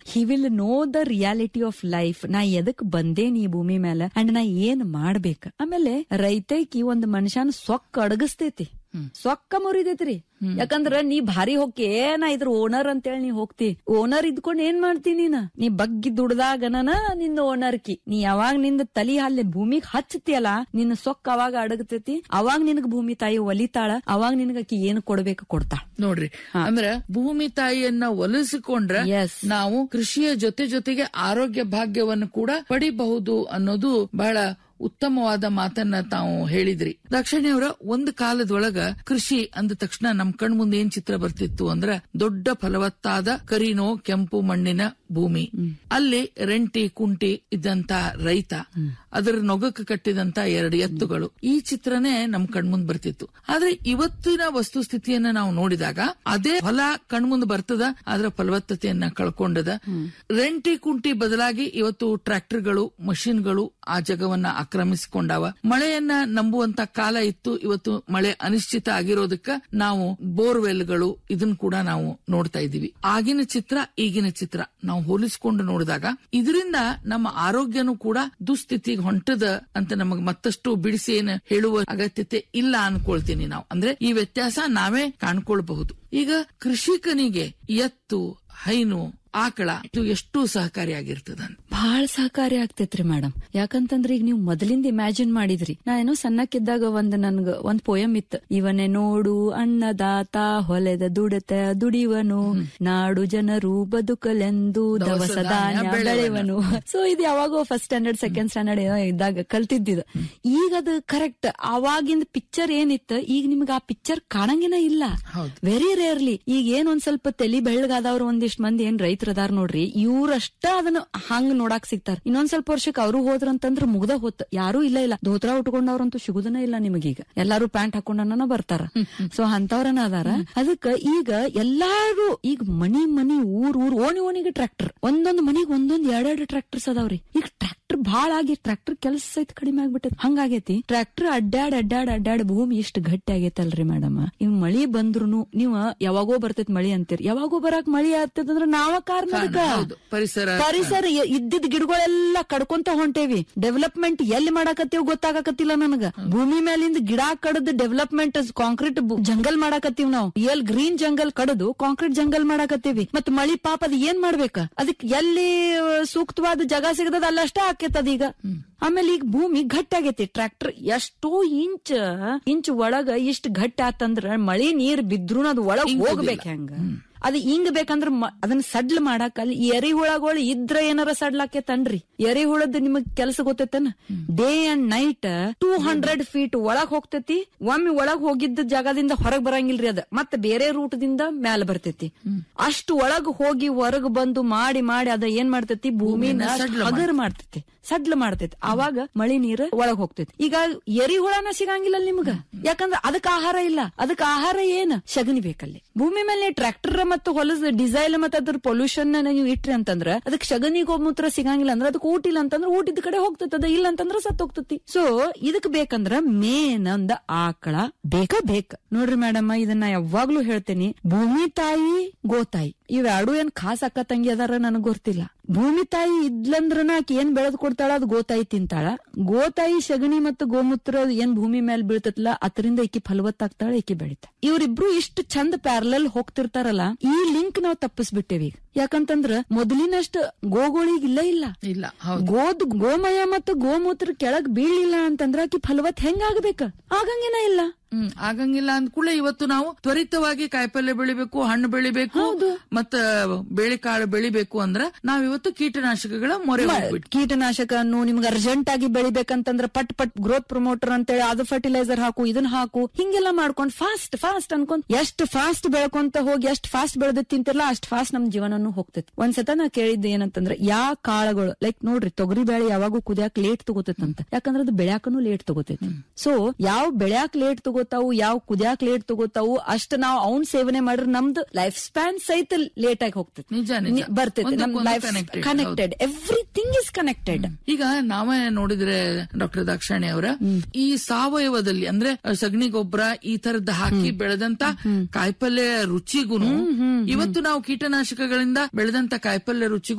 He will know the reality of life ನಾ ಎದಕ್ ಬಂದೇನಿ ಈ ಭೂಮಿ ಮೇಲೆ ಅಂಡ್ ನಾ ಏನ್ ಮಾಡ್ಬೇಕ ಆಮೇಲೆ ರೈತೈಕಿ ಒಂದ್ ಮನುಷ್ಯನ ಸೊಕ್ಕ ಅಡಗಿಸ್ತೈತಿ ಸೊಕ್ಕ ಮುರಿದೈತ್ರಿ ಯಾಕಂದ್ರ ನೀ ಭಾರಿ ಹೋಗಿ ಏನ ಇದ್ರ ಓನರ್ ಅಂತೇಳಿ ನೀ ಹೋಗ್ತಿ ಓನರ್ ಇದ್ಕೊಂಡ್ ಏನ್ ಮಾಡ್ತಿ ನೀನ ನೀ ಬಗ್ಗಿ ದುಡ್ದಾಗನ ನಿನ್ನ ಓನರ್ ಕಿ ನೀ ಯಾವಾಗ ನಿಂದ ತಲಿ ಅಲ್ಲಿ ಭೂಮಿಗ್ ಹಚ್ಚತಿಯಲ್ಲ ನಿನ್ನ ಸೊಕ್ಕ ಅವಾಗ ಅಡಗತೈತಿ ಅವಾಗ ನಿನಗ ಭೂಮಿ ತಾಯಿ ಒಲಿತಾಳ ಅವಾಗ ನಿನಗ ಆಕಿ ಏನ್ ಕೊಡ್ಬೇಕು ಕೊಡ್ತಾಳ ನೋಡ್ರಿ ಅಂದ್ರ ಭೂಮಿ ತಾಯಿಯನ್ನ ಒಲಿಸಿಕೊಂಡ್ರ Yes. ನಾವು ಕೃಷಿಯ ಜೊತೆ ಜೊತೆಗೆ ಆರೋಗ್ಯ ಭಾಗ್ಯವನ್ನು ಕೂಡ ಪಡಿಬಹುದು ಅನ್ನೋದು ಬಹಳ ಉತ್ತಮವಾದ ಮಾತನ್ನ ತಾವು ಹೇಳಿದ್ರಿ ದಾಕ್ಷಿಣ್ಯವರ ಒಂದು ಕಾಲದೊಳಗ ಕೃಷಿ ಅಂದ ತಕ್ಷಣ ನಮ್ ಕಣ್ ಮುಂದೆ ಏನ್ ಚಿತ್ರ ಬರ್ತಿತ್ತು ಅಂದ್ರ ದೊಡ್ಡ ಫಲವತ್ತಾದ ಕರಿನೋ ಕೆಂಪು ಮಣ್ಣಿನ ಭೂಮಿ ಅಲ್ಲಿ ರೆಂಟಿ ಕುಂಟಿ ಇದ್ದಂತ ರೈತ ಅದರ ನೊಗಕ್ಕೆ ಕಟ್ಟಿದಂತ ಎರಡು ಎತ್ತುಗಳು ಈ ಚಿತ್ರನೇ ನಮ್ ಕಣ್ಮುಂದ್ ಬರ್ತಿತ್ತು ಆದ್ರೆ ಇವತ್ತಿನ ವಸ್ತುಸ್ಥಿತಿಯನ್ನ ನಾವು ನೋಡಿದಾಗ ಅದೇ ಹೊಲ ಕಣ್ಮುಂದ್ ಬರ್ತದ ಅದರ ಫಲವತ್ತತೆಯನ್ನ ಕಳ್ಕೊಂಡದ ರೆಂಟಿ ಕುಂಟಿ ಬದಲಾಗಿ ಇವತ್ತು ಟ್ರ್ಯಾಕ್ಟರ್ಗಳು ಮಷಿನ್ಗಳು ಆ ಜಗವನ್ನ ಆಕ್ರಮಿಸಿಕೊಂಡಾವ ಮಳೆಯನ್ನ ನಂಬುವಂತ ಕಾಲ ಇತ್ತು ಇವತ್ತು ಮಳೆ ಅನಿಶ್ಚಿತ ಆಗಿರೋದಕ್ಕ ನಾವು ಬೋರ್ವೆಲ್ಗಳು ಇದನ್ನ ಕೂಡ ನಾವು ನೋಡ್ತಾ ಇದೀವಿ ಆಗಿನ ಚಿತ್ರ ಈಗಿನ ಚಿತ್ರ ನಾವು ಹೋಲಿಸಿಕೊಂಡು ನೋಡಿದಾಗ ಇದರಿಂದ ನಮ್ಮ ಆರೋಗ್ಯನೂ ಕೂಡ ದುಸ್ಥಿತಿಗೆ ಹೊಂಟದ ಅಂತ ನಮಗ್ ಮತ್ತಷ್ಟು ಬಿಡಿಸಿ ಏನ್ ಹೇಳುವ ಅಗತ್ಯತೆ ಇಲ್ಲ ಅನ್ಕೊಳ್ತೀನಿ ನಾವು ಅಂದ್ರೆ ಈ ವ್ಯತ್ಯಾಸ ನಾವೇ ಕಾಣ್ಕೊಳ್ಬಹುದು ಈಗ ಕೃಷಿಕನಿಗೆ ಎತ್ತು ಹೈನು ಆಕಳ ಇದು ಎಷ್ಟು ಸಹಕಾರಿಯಾಗಿರ್ತದ ಬಹಳ ಸಹಕಾರಿ ಆಗ್ತೈತ್ರಿ ಮೇಡಮ್ ಯಾಕಂತಂದ್ರ ಈಗ ನೀವು ಮೊದಲಿಂದ ಇಮ್ಯಾಜಿನ್ ಮಾಡಿದ್ರಿ ನಾ ಏನೋ ಸಣ್ಣಕ್ಕಿದ್ದಾಗ ಒಂದ್ ನನ್ಗ ಒಂದ್ ಪೋಯಮ್ ಇತ್ತು ಇವನೇ ನೋಡು ಅನ್ನದಾತ ಹೊಲೆದ ದುಡತ ದುಡಿವನು ನಾಡು ಜನರು ಬದುಕಲೆಂದು ದವಸ ಧಾನ್ಯ ಬೆಳೆವನು ಸೊ ಇದು ಯಾವಾಗೋ ಫಸ್ಟ್ ಸ್ಟ್ಯಾಂಡರ್ಡ್ ಸೆಕೆಂಡ್ ಸ್ಟ್ಯಾಂಡರ್ಡ್ ಏನೋ ಇದ್ದಾಗ ಕಲ್ತಿದ್ದಿದ್ದು ಈಗ ಅದು ಕರೆಕ್ಟ್ ಅವಾಗಿಂದ ಪಿಕ್ಚರ್ ಏನಿತ್ತು ಈಗ ನಿಮ್ಗೆ ಆ ಪಿಕ್ಚರ್ ಕಾಣಂಗಿನ ಇಲ್ಲ ಹೌದು. ವೆರಿ ರೇರ್ಲಿ ಈಗ ಏನ್ ಒಂದ್ ಸ್ವಲ್ಪ ತಲಿ ಬೆಳ್ಳಗಾದವ್ರು ಒಂದಿಷ್ಟ್ ಮಂದಿ ಏನ್ ರೈತರ ಅದಾರ ನೋಡ್ರಿ ಇವ್ರಷ್ಟ ಅದನ್ನ ಹಂಗ್ ನೋಡಾಕ್ ಸಿಗ್ತಾರ ಇನ್ನೊಂದ್ ಸ್ವಲ್ಪ ವರ್ಷಕ್ಕೆ ಅವರು ಹೋದ್ರಂತಂದ್ರ ಮುಗ್ದ ಹೊತ್ ಯಾರು ಇಲ್ಲ ಇಲ್ಲ ಧೋತ್ರ ಉಟ್ಕೊಂಡವ್ರಂತೂ ಸಿಗುದನ ಇಲ್ಲ ನಿಮಗೀಗ ಎಲ್ಲಾರು ಪ್ಯಾಂಟ್ ಹಾಕೊಂಡನ ಬರ್ತಾರ ಸೊ ಅಂತವ್ರನ ಅದಾರ ಅದಕ್ಕ ಈಗ ಎಲ್ಲಾರು ಈಗ ಮನಿ ಮನಿ ಊರ್ ಊರ್ ಓಣಿ ಓಣಿಗೆ ಟ್ರ್ಯಾಕ್ಟರ್ ಒಂದೊಂದ್ ಮನಿಗ್ ಒಂದೊಂದ್ ಎರಡೆರಡು ಟ್ರ್ಯಾಕ್ಟರ್ಸ್ ಅದಾವ್ರಿ ಈಗ ಟ್ರ್ಯಾಕ್ಟರ್ ಭಾಳ ಆಗಿ ಟ್ರ್ಯಾಕ್ಟರ್ ಕೆಲಸ ಸಹಿತ ಕಡಿಮೆ ಆಗ್ಬಿಟ್ಟದ ಹಂಗಾಗೈತಿ ಟ್ರ್ಯಾಕ್ಟರ್ ಅಡ್ಡಾಡ್ ಅಡ್ಡಾಡ್ ಅಡ್ಡಾಡ್ ಭೂಮಿ ಇಷ್ಟ ಗಟ್ಟಿ ಆಗೈತಲ್ರಿ ಮೇಡಮ್ ಇವ್ ಮಳಿ ಬಂದ್ರುನು ನೀವ್ ಯಾವಾಗೋ ಬರ್ತೈತ್ ಮಳಿ ಅಂತೀರಿ ಯಾವಾಗೋ ಬರಾಕ್ ಮಳಿ ಆಗ್ತದಂದ್ರ ನಾವ ಕಾರಣ ಅದಕ್ಕ. ಹೌದು ಪರಿಸರ ಪರಿಸರ ಎ- ಇದ್ದಿದ್ ಗಿಡಗಳೆಲ್ಲ ಕಡ್ಕೊಂತ ಹೊಂಟೇವಿ ಡೆವಲಪ್ಮೆಂಟ್ ಎಲ್ಲಿ ಮಾಡಾಕತ್ತೀವಿ ಗೊತ್ತಾಗಕತ್ತಿಲ್ಲ ನನಗ ಭೂಮಿ ಮೇಲಿಂದ ಗಿಡ ಕಡದ್ ಡೆವಲಪ್ಮೆಂಟ್ ಕಾಂಕ್ರೀಟ್ ಜಂಗಲ್ ಮಾಡಾಕತ್ತೀವಿ ನಾವು ಎಲ್ ಗ್ರೀನ್ ಜಂಗಲ್ ಕಡದು ಕಾಂಕ್ರೀಟ್ ಜಂಗಲ್ ಮಾಡಾಕತ್ತೀವಿ ಮತ್ ಮಳಿ ಪಾಪ ಅದ್ ಏನ್ ಮಾಡ್ಬೇಕ ಅದಕ್ ಎಲ್ಲಿ ಆ, ಸೂಕ್ತವಾದ ಜಾಗ ಸಿಗದದ ಅಲ್ಲಷ್ಟ ಆಕೇತದ ಈಗ ಆಮೇಲೆ ಈಗ ಭೂಮಿ ಗಟ್ಟಿ ಆಗೈತಿ ಟ್ರ್ಯಾಕ್ಟರ್ ಎಷ್ಟೋ ಇಂಚ್ ಇಂಚ್ ಒಳಗ ಇಷ್ಟ ಗಟ್ಟಿ ಆತಂದ್ರ ಮಳಿ ನೀರ್ ಬಿದ್ರು ಅದು ಒಳಗ್ ಹೋಗ್ಬೇಕ ಹೆಂಗ ಅದ್ ಹಿಂಗ್ ಬೇಕಂದ್ರ ಮ- ಅದನ್ನ ಸಡ್ಲ್ ಮಾಡಾಕ ಅಲ್ಲಿ ಎರಿಹುಳಗಳು ಇದ್ರ ಏನಾರ ಸಡ್ಲಾಕೇತನ್ರಿ ಎರಿಹುಳದ್ ನಿಮಗ್ ಕೆಲಸ ಗೊತ್ತೈತನ day and night two hundred feet ಒಳಗ್ ಹೋಗ್ತೈತಿ ಒಮ್ಮೆ ಒಳಗ್ ಹೋಗಿದ್ದ ಜಾಗದಿಂದ ಹೊರಗ್ ಬರಂಗಿಲ್ರಿ ಅದ ಮತ್ತೆ ಬೇರೆ ರೂಟ್ ದಿಂದ ಮ್ಯಾಲ ಬರ್ತೈತಿ ಅಷ್ಟು ಒಳಗ್ ಹೋಗಿ ಹೊರಗ್ ಬಂದು ಮಾಡಿ ಮಾಡಿ ಅದ ಏನ್ ಮಾಡ್ತೈತಿ ಭೂಮಿನ ಸಡ್ಲ ಹಗರ್ ಮಾಡ್ತೈತಿ ಸಡ್ಲ ಮಾಡ್ತೈತಿ ಅವಾಗ ಮಳಿ ನೀರ್ ಒಳಗ್ ಹೋಗ್ತೈತಿ ಈಗ ಎರಿಹುಳನ ಸಿಗಂಗಿಲ್ಲ ನಿಮ್ಗ ಯಾಕಂದ್ರ ಅದಕ್ ಆಹಾರ ಇಲ್ಲ ಅದಕ್ ಆಹಾರ ಏನ್ ಶಗನಿ ಬೇಕಲ್ಲಿ ಭೂಮಿ ಮೇಲೆ ಟ್ರ್ಯಾಕ್ಟರ್ ಮತ್ತು ಹೊಲದ ಡಿಸೈಲ್ ಮತ್ತೆ ಅದ್ರ ಪೊಲ್ಯೂಷನ್ ನೀವು ಇಟ್ರಿ ಅಂತಂದ್ರ ಅದಕ್ ಶಗನಿ ಗೋಮೂತ್ರ ಸಿಗಂಗಿಲ್ಲ ಅಂದ್ರ ಅದಕ್ಕೆ ಊಟ ಇಲ್ಲ ಅಂತಂದ್ರ ಊಟದ ಕಡೆ ಹೋಗ್ತೈತಿ ಅದ ಇಲ್ಲ ಅಂತಂದ್ರ ಸತ್ ಹೋಗ್ತೈತಿ ಸೊ ಇದಕ್ ಬೇಕಂದ್ರ ಮೇನ್ ಒಂದ್ ಆಕಳ ಬೇಕ ಬೇಕ ನೋಡ್ರಿ ಮೇಡಮ್ ಇದನ್ನ ಯಾವಾಗ್ಲೂ ಹೇಳ್ತೇನಿ ಭೂಮಿ ತಾಯಿ ಗೋತಾಯಿ ಇವೆರಡು ಏನ್ ಖಾಸ್ ಅಕ್ಕ ತಂಗಿ ಅದಾರ ನನಗ್ ಗೊತ್ತಿಲ್ಲ ಭೂಮಿ ತಾಯಿ ಇದ್ಲಂದ್ರನ ಆಕಿ ಏನ್ ಬೆಳೆದ್ ಕೊಡ್ತಾಳ ಅದು ಗೋತಾಯಿ ತಿಂತಾಳ ಗೋತಾಯಿ ಶಗಣಿ ಮತ್ತು ಗೋಮೂತ್ರ ಏನ್ ಭೂಮಿ ಮೇಲೆ ಬೀಳ್ತತ್ಲ ಅದರಿಂದ ಈಕಿ ಫಲವತ್ತಾಗ್ತಾಳ ಈಕಿ ಬೆಳಿತ ಇವ್ರಿಬ್ರು ಇಷ್ಟು ಚಂದ ಪ್ಯಾರಲಲ್ ಹೋಗ್ತಿರ್ತಾರಲ್ಲ ಈ ಲಿಂಕ್ ನಾವ್ ತಪ್ಪಿಸ್ಬಿಟ್ಟೇವಿ ಈಗ ಯಾಕಂತಂದ್ರ ಮೊದಲಿನಷ್ಟ ಗೋಗಳಿಗ್ ಇಲ್ಲ ಇಲ್ಲ ಇಲ್ಲ ಹೌದು ಗೋದ್ ಗೋಮಯ ಮತ್ತು ಗೋಮೂತ್ರ ಕೆಳಗ್ ಬೀಳಿಲ್ಲ ಅಂತಂದ್ರ ಆಕಿ ಫಲವತ್ ಹೆಂಗಾಗ್ಬೇಕ ಆಗಂಗೇನ ಇಲ್ಲ ಹ್ಮ್ ಆಗಂಗಿಲ್ಲ ಅಂದ್ಕೂಡ್ಲೆ ಇವತ್ತು ನಾವು ತ್ವರಿತವಾಗಿ ಕಾಯಿಪಲ್ಯ ಬೆಳಿಬೇಕು ಹಣ್ಣು ಬೆಳಿಬೇಕು ಮತ್ತ ಬೇಳೆಕಾಳು ಬೆಳಿಬೇಕು ಅಂದ್ರ ನಾವ್ ಇವತ್ತು ಕೀಟನಾಶಕಗಳ ಮೊರೆ ಹೋಗ್ಬಿಟ್ಟು ಕೀಟನಾಶಕನ್ನು ನಿಮ್ಗೆ ಅರ್ಜೆಂಟ್ ಆಗಿ ಬೆಳಿಬೇಕಂತಂದ್ರ ಪಟ್ ಪಟ್ ಗ್ರೋತ್ ಪ್ರಮೋಟರ್ ಅಂತೇಳಿ ಅದು ಫರ್ಟಿಲೈಸರ್ ಹಾಕು ಇದನ್ನ ಹಾಕು ಹಿಂಗೆಲ್ಲ ಮಾಡ್ಕೊಂಡ್ ಫಾಸ್ಟ್ ಫಾಸ್ಟ್ ಅನ್ಕೊಂಡ್ ಎಷ್ಟು ಫಾಸ್ಟ್ ಬೆಳ್ಕೊಂತ ಹೋಗಿ ಎಷ್ಟು ಫಾಸ್ಟ್ ಬೆಳೆದ ತಿಂತಿರಲ್ಲ ಅಷ್ಟ್ ಫಾಸ್ಟ್ ನಮ್ ಜೀವನನು ಹೋಗ್ತೈತಿ ಒಂದ್ಸತ ನಾ ಕೇಳಿದ್ದೆ ಏನಂತಂದ್ರೆ ಯಾ ಕಾಳುಗಳು ಲೈಕ್ ನೋಡ್ರಿ ತೊಗರಿ ಬೇಳೆ ಯಾವಾಗೂ ಕುದಿಯಾಕ ಲೇಟ್ ತಗೋತೈತಂತ ಯಾಕಂದ್ರೆ ಅದು ಬೆಳ್ಯಾಕನು ಲೇಟ್ ತಗೋತೈತಿ ಸೊ ಯಾವ ಬೆಳ್ಯಾಕ್ ಲೇಟ್ ತಗೋತಾವು ಯಾವ ಕುದಿಯಾಕ್ ಲೇಟ್ ತಗೋತಾವು ಅಷ್ಟ ನಾವು ಅವ್ನ್ ಸೇವನೆ ಮಾಡ್ರೆ ನಮ್ದು ಲೈಫ್ ಸ್ಪ್ಯಾನ್ ಸಹಿತ ಲೇಟ್ ಆಗಿ ಹೋಗ್ತೈತಿ ನಿಜ ನಿಜ ನಿ- ಬರ್ತೈತಿ ನಮ್ ಒಂದಕ್ಕೊಂದು life connected, connected everything is connected ಈಗ ನಾವೇ ನೋಡಿದ್ರೆ ಡಾಕ್ಟರ್ ದಾಕ್ಷಾಣಿ ಅವರ ಈ ಸಾವಯವದಲ್ಲಿ ಅಂದ್ರೆ ಸಗಣಿ ಗೊಬ್ಬರ ಈ ತರದ್ ಹಾಕಿ ಬೆಳೆದಂತ ಕಾಯಿಪಲ್ಯ ರುಚಿಗೂನು ಇವತ್ತು ನಾವು ಕೀಟನಾಶಕಗಳಿಂದ ಬೆಳೆದಂತ ಕಾಯಿಪಲ್ಯ ರುಚಿಗೂ